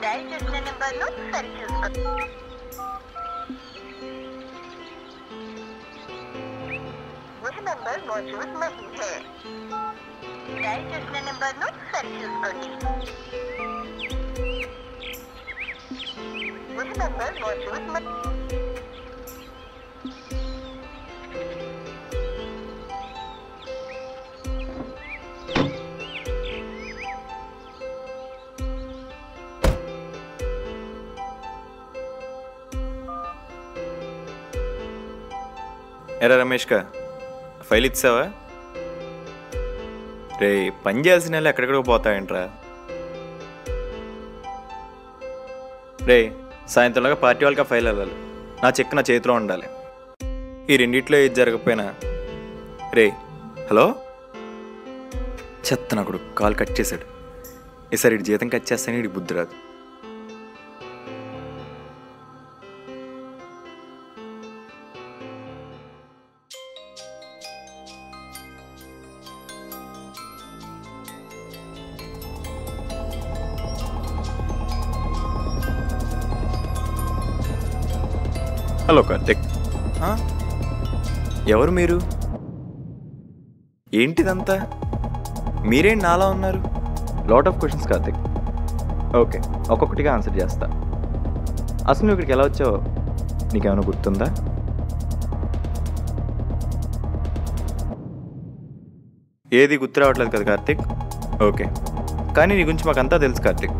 Dial చేసిన నెంబర్ను సరిచూసుకోండి वह नंबर मौजूद नहीं है డయల్ చేసిన నెంబర్ను సరిచూసుకోండి वह नंबर मौजूद नहीं ఎరా రమేష్కా ఫైల్ ఇచ్చావా రే పని చేయాల్సిన వాళ్ళు ఎక్కడెక్కడికి పోతాయంట్రా రే సాయంత్రంలోగా పార్టీ వాళ్ళకి ఆ ఫైల్ వెళ్ళాలి నా చెక్ నా చేతిలో ఉండాలి ఈ రెండిట్లో ఏది జరగకపోయినా రే హలో చెత్త నాకుడు కాల్ కట్ చేశాడు ఈసారి ఇటు జీతం కట్ చేస్తాను ఇటు బుద్ధి రాదు హలో కార్తిక్ ఆ? ఎవరు మీరు ఏంటిదంతా మీరేం నాలా ఉన్నారు lot of questions Karthik okay ఒక్కొక్కటిగా ఆన్సర్ చేస్తా అసలు నువ్వు ఇక్కడికి ఎలా వచ్చావో నీకేమైనా గుర్తుందా ఏది గుర్తు రావట్లేదు కదా కార్తిక్ ఓకే కానీ నీ గురించి మాకంతా తెలుసు కార్తిక్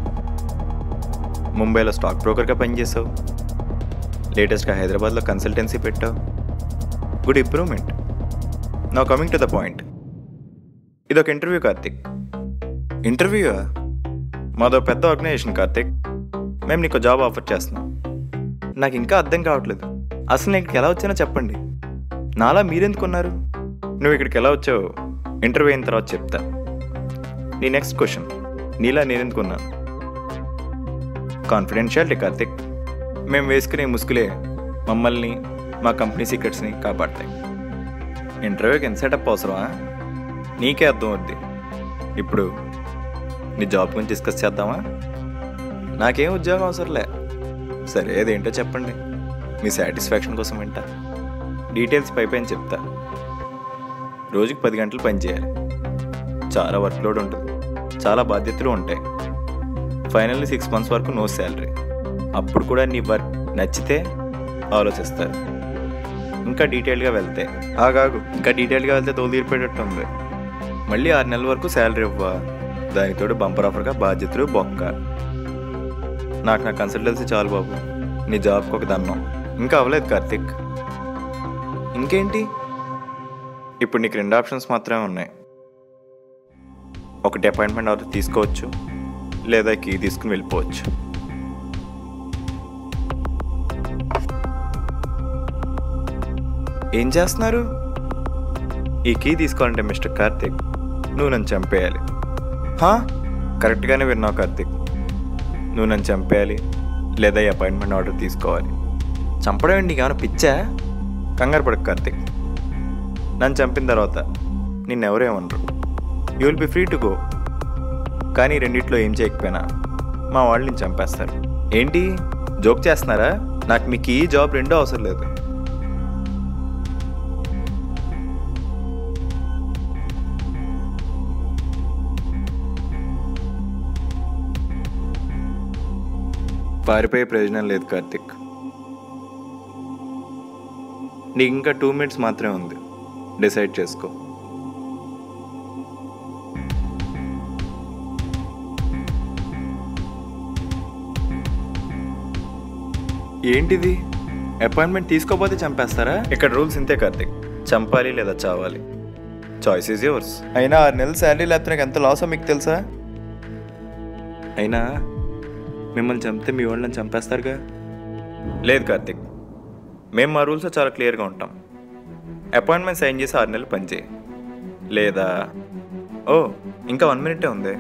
ముంబైలో స్టాక్ బ్రోకర్గా పనిచేసావు లేటెస్ట్గా హైదరాబాద్లో కన్సల్టెన్సీ పెట్టావు గుడ్ ఇంప్రూవ్మెంట్ నా కమింగ్ టు ద పాయింట్ ఇదొక ఇంటర్వ్యూ కార్తిక్ ఇంటర్వ్యూ మాదో పెద్ద ఆర్గనైజేషన్ కార్తిక్ మేము నీకు జాబ్ ఆఫర్ చేస్తున్నాం నాకు ఇంకా అర్థం కావట్లేదు అసలు నేను ఇక్కడికి ఎలా వచ్చానో చెప్పండి నాలా మీరెందుకున్నారు నువ్వు ఇక్కడికి ఎలా వచ్చావు ఇంటర్వ్యూ అయిన తర్వాత చెప్తా నీ నెక్స్ట్ క్వశ్చన్ నీలా నేనెందుకున్నాను కాన్ఫిడెన్షియాలిటీ కార్తిక్ మేము వేసుకునే ముసుగులే మమ్మల్ని మా కంపెనీ సీక్రెట్స్ని కాపాడతాయి ఇంటర్వ్యూకి ఎంత సెటప్ అవసరమా నీకే అర్థం అవుద్ది ఇప్పుడు నీ జాబ్ గురించి డిస్కస్ చేద్దామా నాకేం ఉద్యోగం అవసరంలే సరే అదేంటో చెప్పండి మీ సాటిస్ఫాక్షన్ కోసం వింటా డీటెయిల్స్ పైపైన చెప్తా రోజుకి పది గంటలు పని చేయాలి చాలా వర్క్ లోడ్ ఉంటుంది చాలా బాధ్యతలు ఉంటాయి ఫైనల్లీ సిక్స్ మంత్స్ వరకు నో శాలరీ అప్పుడు కూడా నీ వర్క్ నచ్చితే ఆలోచిస్తారు ఇంకా డీటెయిల్గా వెళ్తే ఆగాగు ఇంకా డీటెయిల్గా వెళ్తే తోలు తీరిపోయేటట్టు ఉంది మళ్ళీ ఆరు నెలల వరకు శాలరీ ఇవ్వా దానితోడు బంపర్ ఆఫర్గా బాధ్యతలు బొక్క నాకు నా కన్సల్టెన్సీ చాలు బాబు నీ జాబ్కి ఒక దన్నం ఇంకా అవ్వలేదు కార్తిక్ ఇంకేంటి ఇప్పుడు నీకు రెండు ఆప్షన్స్ మాత్రమే ఉన్నాయి ఒకటి అపాయింట్మెంట్ ఆర్డర్ తీసుకోవచ్చు లేదా కీ తీసుకుని వెళ్ళిపోవచ్చు ఏం చేస్తున్నారు ఈ కీ తీసుకోవాలంటే మిస్టర్ కార్తిక్ నువ్వు నన్ను చంపేయాలి హా కరెక్ట్గానే విన్నావు కార్తిక్ నువ్వు నన్ను చంపేయాలి లేదా ఈ అపాయింట్మెంట్ ఆర్డర్ తీసుకోవాలి చంపడం ఏంటి నీకేమైనా పిచ్చా కంగారు పడకు కార్తిక్ నన్ను చంపిన తర్వాత నిన్నెవరేమనరు you will be free to go కానీ రెండిట్లో ఏం చేయకపోయినా మా వాళ్ళు నేను చంపేస్తారు ఏంటి జోక్ చేస్తున్నారా నాకు మీకు ఈ జాబ్ రెండో అవసరం లేదు పారిపోయే ప్రయోజనం లేదు కార్తిక్ నీకు ఇంకా టూ మినిట్స్ మాత్రమే ఉంది డిసైడ్ చేసుకో ఏంటిది అపాయింట్మెంట్ తీసుకోపోతే చంపేస్తారా ఇక్కడ రూల్స్ ఇంతే కార్తిక్ చంపాలి లేదా చావాలి చాయిస్ ఈజ్ యువర్స్ అయినా ఆరు నెలల శాలరీ లేకపోతే నాకు ఎంత లాసో మీకు తెలుసా అయినా మిమ్మల్ని చంపితే మీ వాళ్ళని చంపేస్తారుగా లేదు కార్తిక్ మేము మా రూల్స్ చాలా క్లియర్గా ఉంటాం అపాయింట్మెంట్ సైన్ చేసి ఆరు నెలలు పనిచేయి లేదా ఓ ఇంకా వన్ మినిటే ఉంది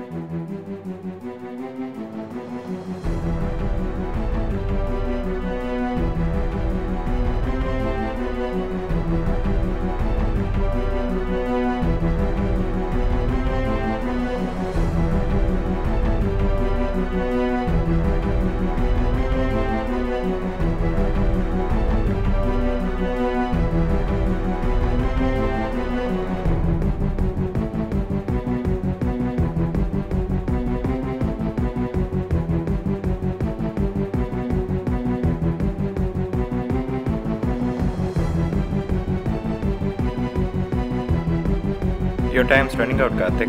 Your time's running out, Karthik.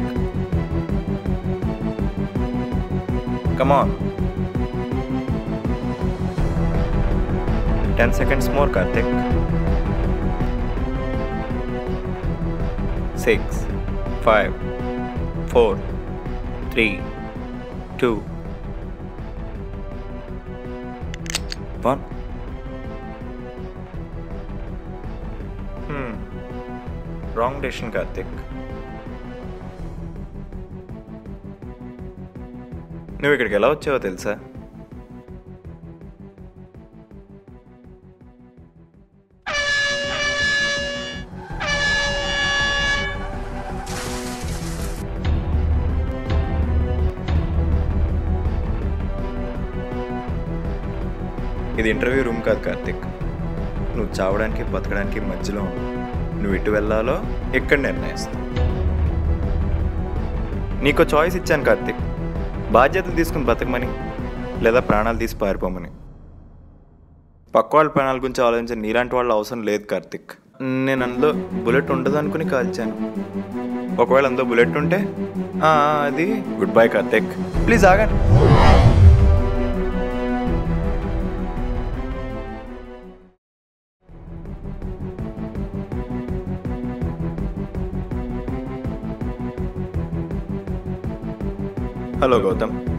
Come on. 10 seconds more, Karthik. 6, 5, 4, 3, 2, 1. Hmm. Wrong decision, Karthik. నువ్వు ఇక్కడికి ఎలా వచ్చావో తెలుసా ఇది ఇంటర్వ్యూ రూమ్ కాదు కార్తిక్ నువ్వు చావడానికి బతకడానికి మధ్యలో ఉన్నావు నువ్వు ఎటు వెళ్ళాలో ఎక్కడ నిర్ణయిస్తావు నీకు చాయిస్ ఇచ్చాను కార్తిక్ బాధ్యతలు తీసుకుని బతకమని లేదా ప్రాణాలు తీసి పారిపోమని పక్క వాళ్ళ ప్రాణాల గురించి ఆలోచించే నీలాంటి వాళ్ళ అవసరం లేదు కార్తిక్ నేను అందులో బుల్లెట్ ఉండదు అనుకుని కాల్చాను ఒకవేళ అందులో బుల్లెట్ ఉంటే ఆ, అది గుడ్ బై కార్తిక్ ప్లీజ్ ఆగండి హలో గౌతమ్